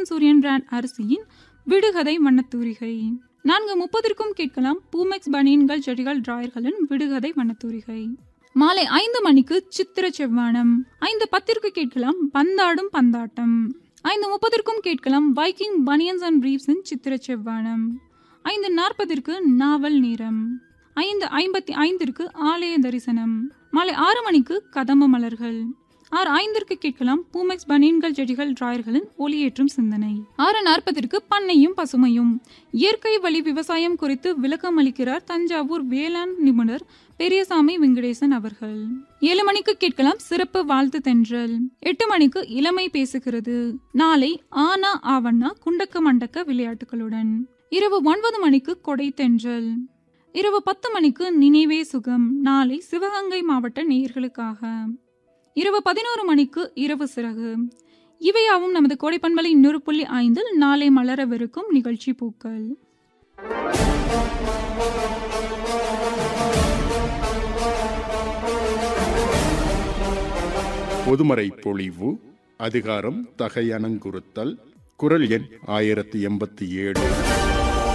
உதயம் சூரியன் பிராண்ட் அரிசியின் விடுகதை வண்ணத்தூரிகை நான்கு முப்பதற்கும் கேட்கலாம் பூமெக்ஸ் பனியன்கள் செடிகள் டிராயர்களின் விடுகதை வண்ணத்தூரிகை மாலை ஐந்து மணிக்கு சித்திர செவ்வானம் ஐந்து பத்திற்கு கேட்கலாம் பந்தாடும் பந்தாட்டம் ஐந்து முப்பதற்கும் கேட்கலாம் வைக்கிங் பனியன்ஸ் அண்ட் பிரீவ்ஸின் சித்திர செவ்வானம் ஐந்து நாற்பதற்கு நாவல் நேரம் ஐந்து ஐம்பத்தி ஐந்திற்கு ஆலய தரிசனம் மாலை ஆறு மணிக்கு கதம்ப மலர்கள் ஆறு ஐந்திற்கு கேட்கலாம் பூமெக்ஸ் பனியன்கள் செடிகள் டிராயர்களின் ஒளியேற்றும் சிந்தனை ஆறு நாற்பதற்கு பண்ணையும் பசுமையும் இயற்கை வழி விவசாயம் குறித்து விளக்கம் அளிக்கிறார் தஞ்சாவூர் வேளாண் நிபுணர் பெரியசாமி வெங்கடேசன் அவர்கள் ஏழு மணிக்கு கேட்கலாம் சிறப்பு வாழ்த்து தென்றல் எட்டு மணிக்கு இளமை பேசுகிறது நாளை ஆனா ஆவண்ணா குண்டக்க மண்டக்க விளையாட்டுகளுடன் இரவு ஒன்பது மணிக்கு கொடை தென்றல் இரவு பத்து மணிக்கு நினைவே சுகம் நாளை சிவகங்கை மாவட்ட நேயர்களுக்காக இரவு பதினோரு மணிக்கு இரவு சிறகு இவையாவும் நமது கோடைப்பண்பலை இன்னொரு புள்ளி ஐந்தில் நாளை மலரவிருக்கும் நிகழ்ச்சி பூக்கள் பொதுமறை பொழிவு அதிகாரம் தகையணங்குறுத்தல் குரல் எண் ஆயிரத்தி எண்பத்தி ஏழு